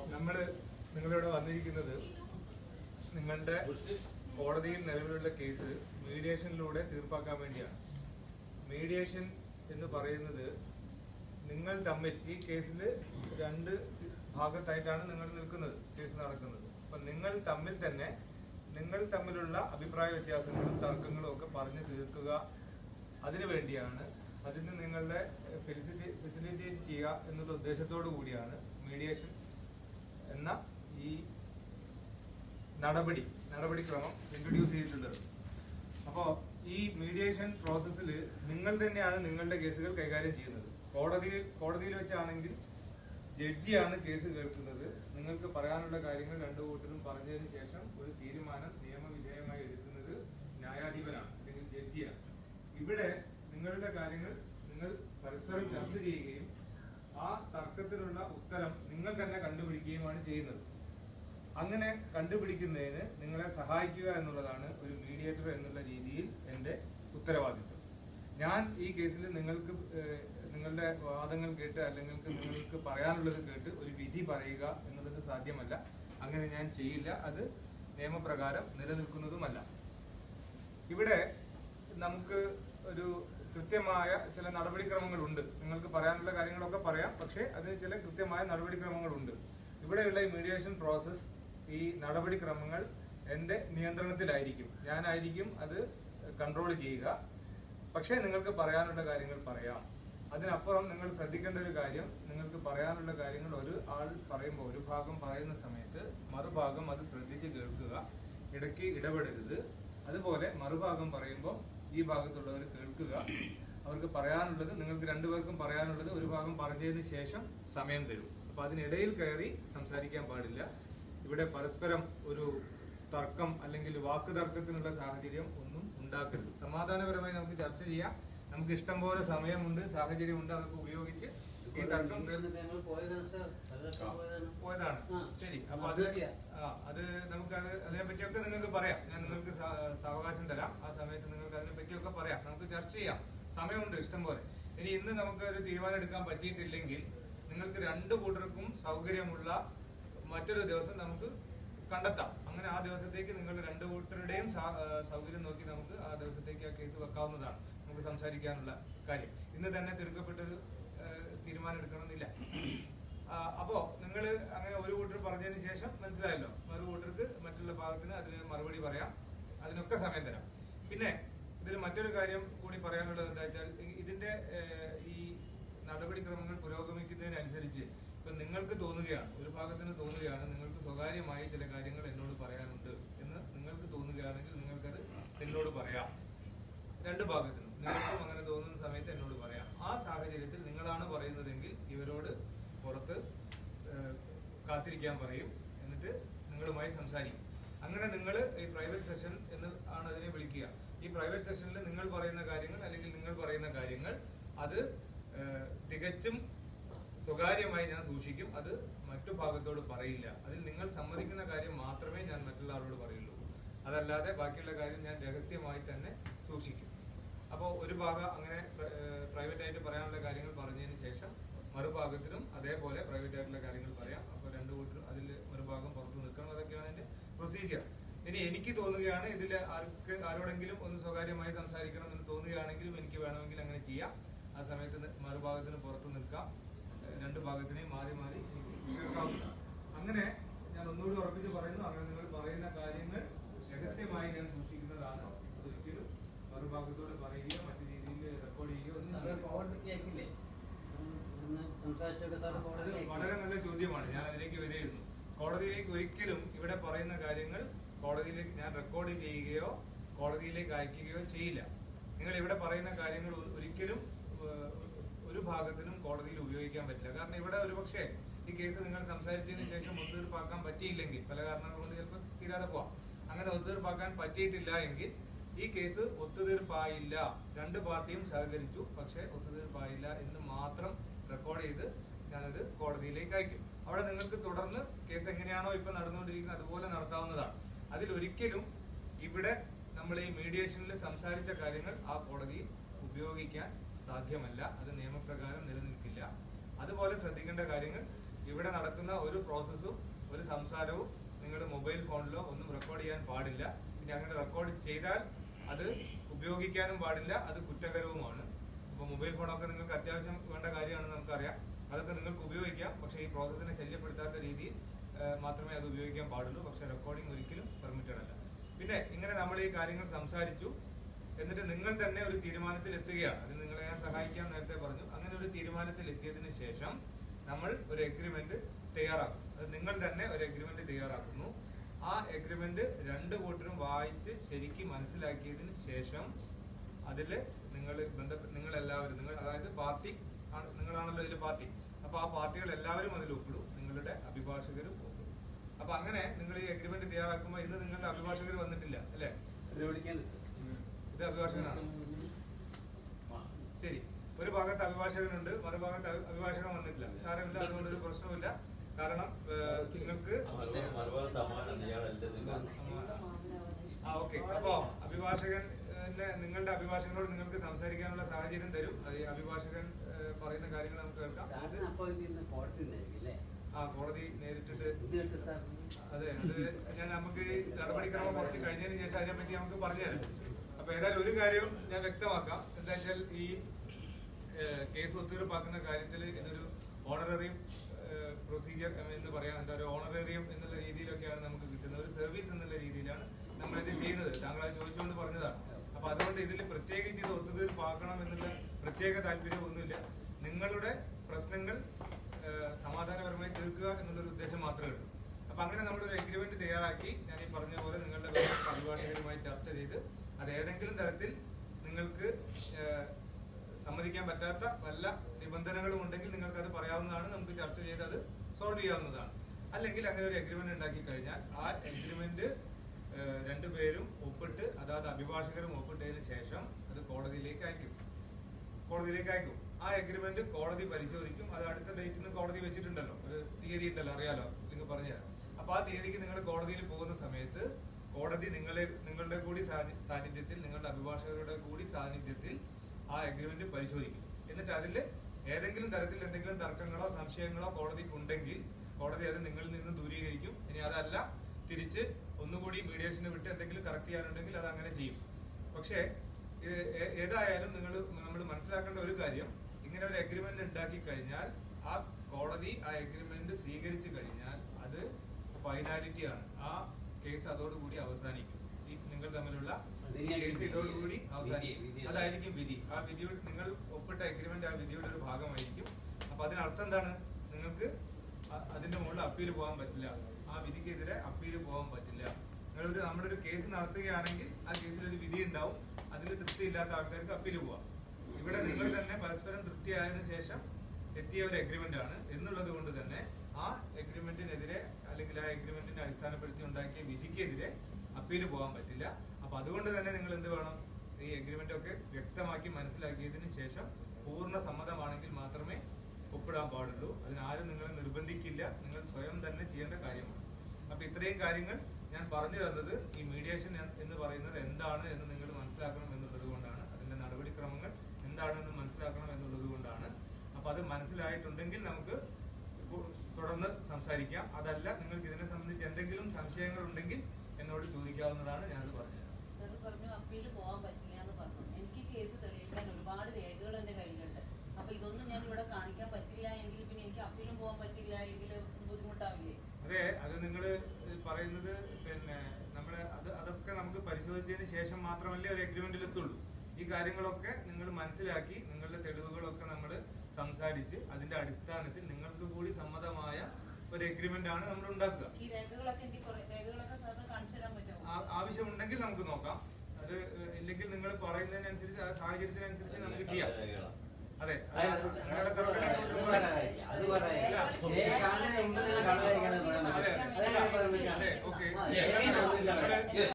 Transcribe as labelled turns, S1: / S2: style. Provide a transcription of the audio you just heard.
S1: നമ്മള് നിങ്ങളിവിടെ വന്നിരിക്കുന്നത് നിങ്ങളുടെ കോടതിയിൽ നിലവിലുള്ള കേസ് മീഡിയേഷനിലൂടെ തീർപ്പാക്കാൻ വേണ്ടിയാണ് മീഡിയേഷൻ എന്ന് പറയുന്നത് നിങ്ങൾ തമ്മിൽ ഈ കേസിൽ രണ്ട് ഭാഗത്തായിട്ടാണ് നിങ്ങൾ നിൽക്കുന്നത് കേസ് നടക്കുന്നത് അപ്പൊ നിങ്ങൾ തമ്മിൽ തന്നെ നിങ്ങൾ തമ്മിലുള്ള അഭിപ്രായ വ്യത്യാസങ്ങളും തർക്കങ്ങളും ഒക്കെ പറഞ്ഞു തീർക്കുക അതിനു വേണ്ടിയാണ് അതിന് നിങ്ങളുടെ ഫെസിലിറ്റേറ്റ് ചെയ്യുക എന്നുള്ള ഉദ്ദേശത്തോടു കൂടിയാണ് മീഡിയേഷൻ എന്ന ഈ നടപടി നടപടിക്രമം ഇൻട്രൊഡ്യൂസ് ചെയ്തിട്ടുള്ളത് അപ്പോ ഈ മീഡിയേഷൻ പ്രോസസ്സിൽ നിങ്ങൾ തന്നെയാണ് നിങ്ങളുടെ കേസുകൾ കൈകാര്യം ചെയ്യുന്നത് കോടതിയിൽ കോടതിയിൽ വെച്ചാണെങ്കിൽ ജഡ്ജിയാണ് കേസ് കേൾക്കുന്നത് നിങ്ങൾക്ക് പറയാനുള്ള കാര്യങ്ങൾ രണ്ടു കൂട്ടരും പറഞ്ഞതിന് ശേഷം ഒരു തീരുമാനം നിയമവിധേയമായി എടുക്കുന്നത് ന്യായാധിപനാണ് അല്ലെങ്കിൽ ജഡ്ജിയാണ് ഇവിടെ നിങ്ങളുടെ കാര്യങ്ങൾ നിങ്ങൾ പരസ്പരം ചർച്ച ചെയ്യുകയും ആ തർക്കത്തിനുള്ള ഉത്തരം നിങ്ങൾ തന്നെ കണ്ടുപിടിക്കുകയുമാണ് ചെയ്യുന്നത് അങ്ങനെ കണ്ടുപിടിക്കുന്നതിന് നിങ്ങളെ സഹായിക്കുക എന്നുള്ളതാണ് ഒരു മീഡിയേറ്റർ എന്നുള്ള രീതിയിൽ എൻ്റെ ഉത്തരവാദിത്വം ഞാൻ ഈ കേസിൽ നിങ്ങൾക്ക് ഏഹ്, നിങ്ങളുടെ വാദങ്ങൾ കേട്ട് അല്ലെങ്കിൽ നിങ്ങൾക്ക് പറയാനുള്ളത് കേട്ട് ഒരു വിധി പറയുക എന്നുള്ളത് സാധ്യമല്ല അങ്ങനെ ഞാൻ ചെയ്യില്ല അത് നിയമപ്രകാരം നിലനിൽക്കുന്നതുമല്ല ഇവിടെ നമുക്ക് ഒരു കൃത്യമായ ചില നടപടിക്രമങ്ങളുണ്ട് നിങ്ങൾക്ക് പറയാനുള്ള കാര്യങ്ങളൊക്കെ പറയാം പക്ഷേ അതിന് ചില കൃത്യമായ നടപടിക്രമങ്ങളുണ്ട് ഇവിടെയുള്ള ഈ മീഡിയേഷൻ പ്രോസസ് ഈ നടപടിക്രമങ്ങൾ എൻ്റെ നിയന്ത്രണത്തിലായിരിക്കും ഞാനായിരിക്കും അത് കൺട്രോൾ ചെയ്യുക പക്ഷേ നിങ്ങൾക്ക് പറയാനുള്ള കാര്യങ്ങൾ പറയാം അതിനപ്പുറം നിങ്ങൾ ശ്രദ്ധിക്കേണ്ട ഒരു കാര്യം നിങ്ങൾക്ക് പറയാനുള്ള കാര്യങ്ങൾ ഒരു ആൾ പറയുമ്പോൾ ഒരു ഭാഗം പറയുന്ന സമയത്ത് മറുഭാഗം അത് ശ്രദ്ധിച്ച് കേൾക്കുക ഇടയ്ക്ക് ഇടപെടരുത് അതുപോലെ മറുഭാഗം പറയുമ്പോൾ ഈ ഭാഗത്തുള്ളവർ കേൾക്കുക അവർക്ക് പറയാനുള്ളത് നിങ്ങൾക്ക് രണ്ടുപേർക്കും പറയാനുള്ളത് ഒരു ഭാഗം പറഞ്ഞതിന് ശേഷം സമയം തരും അപ്പൊ അതിനിടയിൽ കയറി സംസാരിക്കാൻ പാടില്ല ഇവിടെ പരസ്പരം ഒരു തർക്കം അല്ലെങ്കിൽ വാക്ക് തർക്കത്തിനുള്ള സാഹചര്യം ഒന്നും ഉണ്ടാക്കരുത് സമാധാനപരമായി നമുക്ക് ചർച്ച ചെയ്യാം നമുക്ക് ഇഷ്ടം പോലെ സമയമുണ്ട് സാഹചര്യമുണ്ട് അതൊക്കെ ഉപയോഗിച്ച് ഈ തർക്കം
S2: ഞങ്ങൾ പോയതാണ് സാർ പലയിടത്തും പോയതാണ്
S1: പോയതാണ്
S2: ആ.
S1: ശരി അപ്പൊ അത്
S2: മറുപടിയാ.
S1: ആ അത് നമുക്ക് അത് അതിനെ പറ്റിയൊക്കെ നിങ്ങൾക്ക് പറയാം ഞാൻ നിങ്ങൾക്ക് സ- സാവകാശം തരാം ആ സമയത്ത് നിങ്ങൾക്ക് അതിനെ പറ്റിയൊക്കെ പറയാം നമുക്ക് ചർച്ച ചെയ്യാം സമയമുണ്ട് ഇഷ്ടം പോലെ ഇനി ഇന്ന് നമുക്ക് ഒരു തീരുമാനം എടുക്കാൻ പറ്റിയിട്ടില്ലെങ്കിൽ നിങ്ങൾക്ക് രണ്ടു കൂട്ടർക്കും സൗകര്യമുള്ള മറ്റൊരു ദിവസം നമുക്ക് കണ്ടെത്താം അങ്ങനെ ആ ദിവസത്തേക്ക് നിങ്ങൾ രണ്ടു കൂട്ടരുടെയും സാ- ആ, സൗകര്യം നോക്കി നമുക്ക് ആ ദിവസത്തേക്ക് ആ കേസ് വെക്കാവുന്നതാണ് നമുക്ക് സംസാരിക്കാനുള്ള കാര്യം ഇന്ന് തന്നെ തിടുക്കപ്പെട്ടൊരു ആ, തീരുമാനം എടുക്കണമെന്നില്ല ആ, അപ്പോ നിങ്ങൾ അങ്ങനെ ഒരു കൂട്ടർ പറഞ്ഞതിന് ശേഷം മനസ്സിലായല്ലോ മറു കൂട്ടർക്ക് മറ്റുള്ള ഭാഗത്തിന് അതിന് മറുപടി പറയാം അതിനൊക്കെ സമയം തരാം പിന്നെ ഇതിൽ മറ്റൊരു കാര്യം കൂടി പറയാനുള്ളത് എന്താ വെച്ചാൽ ഇ- ഇതിന്റെ ഏഹ്, ഈ നടപടിക്രമങ്ങൾ പുരോഗമിക്കുന്നതിനനുസരിച്ച് ഇപ്പൊ നിങ്ങൾക്ക് തോന്നുകയാണ് ഒരു ഭാഗത്തിന് തോന്നുകയാണ് നിങ്ങൾക്ക് സ്വകാര്യമായി ചില കാര്യങ്ങൾ എന്നോട് പറയാനുണ്ട് എന്ന് നിങ്ങൾക്ക് തോന്നുകയാണെങ്കിൽ നിങ്ങൾക്കത് എന്നോട് പറയാം രണ്ട് ഭാഗത്തിനും നിങ്ങൾക്കും അങ്ങനെ തോന്നുന്ന സമയത്ത് എന്നോട് പറയാം ആ സാഹചര്യത്തിൽ നിങ്ങളാണ് പറയുന്നതെങ്കിൽ ഇവരോട് പുറത്ത് ഏഹ്, കാത്തിരിക്കാൻ പറയും എന്നിട്ട് നിങ്ങളുമായി സംസാരിക്കും അങ്ങനെ നിങ്ങൾ ഈ പ്രൈവറ്റ് സെഷൻ എന്ന് ആണ് അതിനെ വിളിക്കുക ഈ പ്രൈവറ്റ് സെഷനിൽ നിങ്ങൾ പറയുന്ന കാര്യങ്ങൾ അല്ലെങ്കിൽ നിങ്ങൾ പറയുന്ന കാര്യങ്ങൾ അത് ഏഹ്, തികച്ചും സ്വകാര്യമായി ഞാൻ സൂക്ഷിക്കും അത് മറ്റു ഭാഗത്തോട് പറയില്ല അതിൽ നിങ്ങൾ സമ്മതിക്കുന്ന കാര്യം മാത്രമേ ഞാൻ മറ്റുള്ള ആളോട് പറയുള്ളൂ അതല്ലാതെ ബാക്കിയുള്ള കാര്യം ഞാൻ രഹസ്യമായി തന്നെ സൂക്ഷിക്കും അപ്പോൾ ഒരു ഭാഗം അങ്ങനെ പ്രൈവറ്റ് ആയിട്ട് പറയാനുള്ള കാര്യങ്ങൾ പറഞ്ഞതിന് ശേഷം മറുഭാഗത്തിനും അതേപോലെ പ്രൈവറ്റ് ആയിട്ടുള്ള കാര്യങ്ങൾ പറയാം അപ്പോൾ രണ്ടു കൂട്ടരും അതിൽ മറുഭാഗം പുറത്ത് നിൽക്കണം അതൊക്കെയാണ് എന്റെ പ്രൊസീജിയർ ഇനി എനിക്ക് തോന്നുകയാണ് ഇതിൽ ആർക്ക് ആരോടെങ്കിലും ഒന്ന് സ്വകാര്യമായി സംസാരിക്കണം എന്ന് തോന്നുകയാണെങ്കിലും എനിക്ക് വേണമെങ്കിൽ അങ്ങനെ ചെയ്യാം ആ സമയത്ത് നി- മറുഭാഗത്തിന് പുറത്ത് നിൽക്കാം ഏഹ് രണ്ട് ഭാഗത്തിനെയും മാറി മാറി കേൾക്കാവുന്നതാണ് അങ്ങനെ ഞാൻ ഒന്നുകൂടി ഉറപ്പിച്ച് പറയുന്നു അങ്ങനെ നിങ്ങൾ പറയുന്ന കാര്യങ്ങൾ രഹസ്യമായി ഞാൻ സൂക്ഷിക്കുന്നതാണ് അതൊരിക്കലും മറുഭാഗത്തോട് പറയുകയോ മറ്റു രീതിയിൽ റെക്കോർഡ് ചെയ്യുകയോ ഒന്നും
S2: സാറ്
S1: ചെയ്യരുത്.
S2: കോടതി കേൾക്കില്ലേ ഇന്ന് സംസാരിച്ചൊക്കെ സാറ്
S1: അത്
S2: കോടതി
S1: വളരെ
S2: കേൾക്കില്ലേ?
S1: നല്ല ചോദ്യമാണ് ഞാൻ അതിലേക്ക് വരികയായിരുന്നു കോടതിയിലേക്ക് ഒരിക്കലും ഇവിടെ പറയുന്ന കാര്യങ്ങൾ കോടതിയിലേക്ക് ഞാൻ റെക്കോർഡ് ചെയ്യുകയോ കോടതിയിലേക്ക് അയക്കുകയോ ചെയ്യില്ല നിങ്ങൾ ഇവിടെ പറയുന്ന കാര്യങ്ങൾ ഒ- ഒരിക്കലും ഏഹ്, ഒരു ഭാഗത്തിനും കോടതിയിൽ ഉപയോഗിക്കാൻ പറ്റില്ല കാരണം ഇവിടെ ഒരുപക്ഷെ ഈ കേസ് നിങ്ങൾ സംസാരിച്ചതിന് ശേഷം ഒത്തുതീർപ്പാക്കാൻ പറ്റിയില്ലെങ്കിൽ പല കാരണങ്ങൾ കൊണ്ട് ചിലപ്പോൾ തീരാതെ പോവാം അങ്ങനെ ഒത്തുതീർപ്പാക്കാൻ പറ്റിയിട്ടില്ല എങ്കിൽ ഈ കേസ് ഒത്തുതീർപ്പായില്ല രണ്ട് പാർട്ടിയും സഹകരിച്ചു പക്ഷേ ഒത്തുതീർപ്പായില്ല എന്ന് മാത്രം റെക്കോർഡ് ചെയ്ത് ഞാനത് കോടതിയിലേക്ക് അയക്കും അവിടെ നിങ്ങൾക്ക് തുടർന്ന് കേസ് എങ്ങനെയാണോ ഇപ്പൊ നടന്നുകൊണ്ടിരിക്കുന്നത് അതുപോലെ നടത്താവുന്നതാണ് അതിലൊരിക്കലും ഇവിടെ നമ്മൾ ഈ മീഡിയേഷനിൽ സംസാരിച്ച കാര്യങ്ങൾ ആ കോടതിയിൽ ഉപയോഗിക്കാൻ സാധ്യമല്ല അത് നിയമപ്രകാരം നിലനിൽക്കില്ല അതുപോലെ ശ്രദ്ധിക്കേണ്ട കാര്യങ്ങൾ ഇവിടെ നടക്കുന്ന ഒരു പ്രോസസ്സും ഒരു സംസാരവും നിങ്ങൾ മൊബൈൽ ഫോണിലോ ഒന്നും റെക്കോർഡ് ചെയ്യാൻ പാടില്ല ഇനി അങ്ങനെ റെക്കോർഡ് ചെയ്താൽ അത് ഉപയോഗിക്കാനും പാടില്ല അത് കുറ്റകരവുമാണ് അപ്പൊ മൊബൈൽ ഫോണൊക്കെ നിങ്ങൾക്ക് അത്യാവശ്യം വേണ്ട കാര്യമാണെന്ന് നമുക്കറിയാം അതൊക്കെ നിങ്ങൾക്ക് ഉപയോഗിക്കാം പക്ഷേ ഈ പ്രോസസ്സിനെ ശല്യപ്പെടുത്താത്ത രീതിയിൽ ആ, മാത്രമേ അത് ഉപയോഗിക്കാൻ പാടുള്ളൂ പക്ഷെ റെക്കോർഡിംഗ് ഒരിക്കലും പെർമിറ്റഡ് അല്ല പിന്നെ ഇങ്ങനെ നമ്മൾ ഈ കാര്യങ്ങൾ സംസാരിച്ചു എന്നിട്ട് നിങ്ങൾ തന്നെ ഒരു തീരുമാനത്തിൽ എത്തുകയാണ് അതിന് നിങ്ങളെ ഞാൻ സഹായിക്കാൻ നേരത്തെ പറഞ്ഞു അങ്ങനെ ഒരു തീരുമാനത്തിൽ എത്തിയതിനു ശേഷം നമ്മൾ ഒരു എഗ്രിമെന്റ് തയ്യാറാക്കും അത് നിങ്ങൾ തന്നെ ഒരു എഗ്രിമെന്റ് തയ്യാറാക്കുന്നു ആ എഗ്രിമെന്റ് രണ്ട് കൂട്ടരും വായിച്ച് ശരിക്കും മനസ്സിലാക്കിയതിന് ശേഷം അതിൽ നിങ്ങൾ ബന്ധപ്പെട്ട് നിങ്ങൾ എല്ലാവരും നിങ്ങൾ അതായത് പാർട്ടി ആണ് നിങ്ങളാണല്ലോ ഇതിൽ പാർട്ടി അപ്പൊ ആ പാർട്ടികൾ എല്ലാവരും അതിൽ ഒപ്പിടും നിങ്ങളുടെ അഭിഭാഷകരും ഒപ്പിടും അപ്പൊ അങ്ങനെ നിങ്ങൾ ഈ അഗ്രിമെന്റ് തയ്യാറാക്കുമ്പോൾ ഇന്ന് നിങ്ങളുടെ അഭിഭാഷകർ വന്നിട്ടില്ല അല്ലേ ഇത് അഭിഭാഷകനാണ് ശരി ഒരു ഭാഗത്ത് അഭിഭാഷകനുണ്ട് മറുഭാഗത്ത് അഭി- അഭിഭാഷകൻ വന്നിട്ടില്ല സാരമില്ല അതുകൊണ്ട് ഒരു പ്രശ്നവുമില്ല കാരണം ഏഹ്, നിങ്ങൾക്ക്
S3: മറുഭാഗത്ത് അമ്മാനാണ് ഇയാളല്ലേ നിങ്ങൾ
S1: ആ ഓക്കെ അപ്പോ അഭിഭാഷകൻ ഏഹ്, നിങ്ങളുടെ അഭിഭാഷകനോട് നിങ്ങൾക്ക് സംസാരിക്കാനുള്ള സാഹചര്യം തരും അത് ഈ അഭിഭാഷകൻ ഏഹ്, പറയുന്ന കാര്യങ്ങൾ നമുക്ക് കേൾക്കാം ഇത്
S2: സാറിന് അപ്പോയിന്റ് ചെയ്യുന്ന കോടതി നിന്നായിരിക്കും അല്ലേ
S1: ആ കോടതി നേരിട്ടിട്ട്
S2: ഇത് കേട്ട് സാർ
S1: അതെ അത് ഞാൻ നമുക്ക് ഈ നടപടിക്രമം കുറച്ച് കഴിഞ്ഞതിന് ശേഷം അതിനെപ്പറ്റി നമുക്ക് പറഞ്ഞുതരാം അപ്പൊ ഏതായാലും ഒരു കാര്യം ഞാൻ വ്യക്തമാക്കാം എന്താ വെച്ചാൽ ഈ ഏഹ്, കേസ് ഒത്തുതീർപ്പാക്കുന്ന കാര്യത്തിൽ ഇതൊരു ഓണററിയും പ്രൊസീജിയർ എന്ന് പറയാം എന്താ ഒരു ഓണറേറിയം എന്നുള്ള രീതിയിലൊക്കെയാണ് നമുക്ക് കിട്ടുന്നത് ഒരു സർവീസ് എന്നുള്ള രീതിയിലാണ് നമ്മൾ ഇത് ചെയ്യുന്നത് താങ്കൾ അത് ചോദിച്ചുകൊണ്ട് പറഞ്ഞതാണ് അപ്പൊ അതുകൊണ്ട് ഇതിൽ പ്രത്യേകിച്ച് ഇത് ഒത്തുതീർപ്പാക്കണം എന്നുള്ള പ്രത്യേക താല്പര്യമൊന്നുമില്ല നിങ്ങളുടെ പ്രശ്നങ്ങൾ ഏഹ്, സമാധാനപരമായി തീർക്കുക എന്നുള്ളൊരു ഉദ്ദേശം മാത്രമേ ഉള്ളൂ അപ്പൊ അങ്ങനെ നമ്മളൊരു എഗ്രിമെന്റ് തയ്യാറാക്കി ഞാൻ ഈ പറഞ്ഞ പോലെ നിങ്ങളുടെ ബന്ധപ്പെട്ട അഭിഭാഷകരുമായി ചർച്ച ചെയ്ത് അത് ഏതെങ്കിലും തരത്തിൽ നിങ്ങൾക്ക് ഏഹ്, സമ്മതിക്കാൻ പറ്റാത്ത വല്ല നിബന്ധനകളും ഉണ്ടെങ്കിൽ നിങ്ങൾക്ക് അത് പറയാവുന്നതാണ് നമുക്ക് ചർച്ച ചെയ്ത് അത് സോൾവ് ചെയ്യാവുന്നതാണ് അല്ലെങ്കിൽ അങ്ങനെ ഒരു എഗ്രിമെന്റ് ഉണ്ടാക്കി കഴിഞ്ഞാൽ ആ എഗ്രിമെന്റ് രണ്ടുപേരും ഒപ്പിട്ട് അതായത് അഭിഭാഷകരും ഒപ്പിട്ടതിന് ശേഷം അത് കോടതിയിലേക്ക് അയക്കും കോടതിയിലേക്ക് അയക്കും ആ എഗ്രിമെന്റ് കോടതി പരിശോധിക്കും അത് അടുത്ത ഡേറ്റിന് കോടതി വെച്ചിട്ടുണ്ടല്ലോ ഒരു തീയതി ഉണ്ടല്ലോ അറിയാലോ നിങ്ങൾ പറഞ്ഞുതരാം അപ്പൊ ആ തീയതിക്ക് നിങ്ങൾ കോടതിയിൽ പോകുന്ന സമയത്ത് കോടതി നിങ്ങളെ നിങ്ങളുടെ കൂടി സാന്നി- സാന്നിധ്യത്തിൽ നിങ്ങളുടെ അഭിഭാഷകരുടെ കൂടി സാന്നിധ്യത്തിൽ ആ എഗ്രിമെന്റ് പരിശോധിക്കും എന്നിട്ട് അതിൽ ഏതെങ്കിലും തരത്തിൽ എന്തെങ്കിലും തർക്കങ്ങളോ സംശയങ്ങളോ കോടതിക്ക് ഉണ്ടെങ്കിൽ കോടതി അത് നിങ്ങളിൽ നിന്ന് ദൂരീകരിക്കും ഇനി അതല്ല തിരിച്ച് ഒന്നുകൂടി മീഡിയേഷന് വിട്ട് എന്തെങ്കിലും കറക്റ്റ് ചെയ്യാനുണ്ടെങ്കിൽ അത് അങ്ങനെ ചെയ്യും പക്ഷേ ഇത് ഏ- ഏതായാലും നിങ്ങൾ നമ്മൾ മനസ്സിലാക്കേണ്ട ഒരു കാര്യം ഇങ്ങനെ ഒരു എഗ്രിമെന്റ് ഉണ്ടാക്കി കഴിഞ്ഞാൽ ആ കോടതി ആ എഗ്രിമെന്റ് സ്വീകരിച്ചു കഴിഞ്ഞാൽ അത് ഫൈനാലിറ്റി ആണ് ആ കേസ് അതോടുകൂടി അവസാനിക്കും ഈ നിങ്ങൾ തമ്മിലുള്ള ഈ കേസ് ഇതോടുകൂടി അവസാനിക്കും
S3: വിധി, വിധി.
S1: അതായിരിക്കും വിധി ആ വിധിയുടെ നിങ്ങൾ ഒപ്പിട്ട എഗ്രിമെന്റ് ആ വിധിയുടെ ഒരു ഭാഗമായിരിക്കും അപ്പൊ അതിനർത്ഥം എന്താണ് നിങ്ങൾക്ക് അ- അതിന്റെ മുകളിൽ അപ്പീൽ പോകാൻ പറ്റില്ല ആ വിധിക്കെതിരെ അപ്പീൽ പോകാൻ പറ്റില്ല നിങ്ങളൊരു നമ്മുടെ ഒരു കേസ് നടത്തുകയാണെങ്കിൽ ആ കേസിൽ ഒരു വിധി ഉണ്ടാവും അതിൽ തൃപ്തിയില്ലാത്ത ആൾക്കാർക്ക് അപ്പീൽ പോവാം ഇവിടെ നിങ്ങൾ തന്നെ പരസ്പരം തൃപ്തിയായതിനു ശേഷം എത്തിയ ഒരു എഗ്രിമെന്റ് ആണ് എന്നുള്ളത് കൊണ്ട് തന്നെ ആ എഗ്രിമെന്റിനെതിരെ അല്ലെങ്കിൽ ആ എഗ്രിമെന്റിനെ അടിസ്ഥാനപ്പെടുത്തി ഉണ്ടാക്കിയ വിധിക്കെതിരെ അപ്പീൽ പോകാൻ പറ്റില്ല അപ്പൊ അതുകൊണ്ട് തന്നെ നിങ്ങൾ എന്ത് വേണം ഈ എഗ്രിമെന്റ് ഒക്കെ വ്യക്തമാക്കി മനസ്സിലാക്കിയതിന് ശേഷം പൂർണ്ണ സമ്മതമാണെങ്കിൽ മാത്രമേ ഒപ്പിടാൻ പാടുള്ളൂ അതിനാരും നിങ്ങളെ നിർബന്ധിക്കില്ല നിങ്ങൾ സ്വയം തന്നെ ചെയ്യേണ്ട കാര്യമാണ് അപ്പൊ ഇത്രയും കാര്യങ്ങൾ ഞാൻ പറഞ്ഞു തന്നത് ഈ മീഡിയേഷൻ എന്ന് പറയുന്നത് എന്താണ് എന്ന് നിങ്ങൾ മനസ്സിലാക്കണം എന്നുള്ളത് കൊണ്ടാണ് അതിന്റെ നടപടിക്രമങ്ങൾ എന്താണെന്ന് മനസ്സിലാക്കണം എന്നുള്ളത് കൊണ്ടാണ് അപ്പൊ അത് മനസ്സിലായിട്ടുണ്ടെങ്കിൽ നമുക്ക് ഇപ്പോൾ തുടർന്ന് സംസാരിക്കാം അതല്ല നിങ്ങൾക്ക് ഇതിനെ സംബന്ധിച്ച് എന്തെങ്കിലും സംശയങ്ങൾ ഉണ്ടെങ്കിൽ എന്നോട് ചോദിക്കാവുന്നതാണ് ഞാനത് പറഞ്ഞത്
S4: സർ പറഞ്ഞു അപ്പീൽ പോകാൻ പറ്റില്ല എന്ന് പറഞ്ഞു എനിക്ക് കേസ് തെളിയിക്കാൻ ഒരുപാട് രേഖകൾ എന്റെ കയ്യിലുണ്ട് അപ്പൊ ഇതൊന്നും ഞാൻ ഇവിടെ കാണിക്കാൻ പറ്റില്ല എങ്കിൽ പിന്നെ എനിക്ക് അപ്പീലും പോകാൻ പറ്റില്ല എങ്കിൽ ബുദ്ധിമുട്ടാവില്ലേ
S1: അതെ അത് നിങ്ങൾ പറയുന്നത് പിന്നെ നമ്മള് അത് അതൊക്കെ നമുക്ക് പരിശോധിച്ചതിന് ശേഷം മാത്രമല്ലേ ഒരു എഗ്രിമെന്റിൽ എത്തുള്ളൂ ഈ കാര്യങ്ങളൊക്കെ നിങ്ങൾ മനസ്സിലാക്കി നിങ്ങളുടെ തെളിവുകളൊക്കെ നമ്മൾ സംസാരിച്ച് അതിന്റെ അടിസ്ഥാനത്തിൽ നിങ്ങൾക്ക് കൂടി സമ്മതമായ ഒരു എഗ്രിമെന്റ് ആണ് നമ്മൾ ഉണ്ടാക്കുക
S4: ഈ രേഖകളൊക്കെ എനിക്ക് കുറെ രേഖകളൊക്കെ സാറിന് കാണിച്ചു തരാൻ പറ്റുമോ
S1: ആ- ആവശ്യമുണ്ടെങ്കിൽ നമുക്ക് നോക്കാം അത് ഇല്ലെങ്കിൽ നിങ്ങൾ പറയുന്നതിനനുസരിച്ച് ആ സാഹചര്യത്തിനനുസരിച്ച് നമുക്ക് ചെയ്യാം അതെ
S2: അത്
S1: നിങ്ങളുടെ തർക്കം
S2: പറയാം. അത് പറയാം.
S1: ഇല്ല.
S2: ഏ, കാണുന്നതിന് മുമ്പ് തന്നെ കള്ളായിരിക്കണം എന്ന് പറയാൻ
S1: അതെ
S2: പറ്റില്ല. അതെങ്ങനെ പറയാൻ പറ്റുക?
S1: അതെ ഓക്കെ
S3: Yes.
S1: നമ്മള്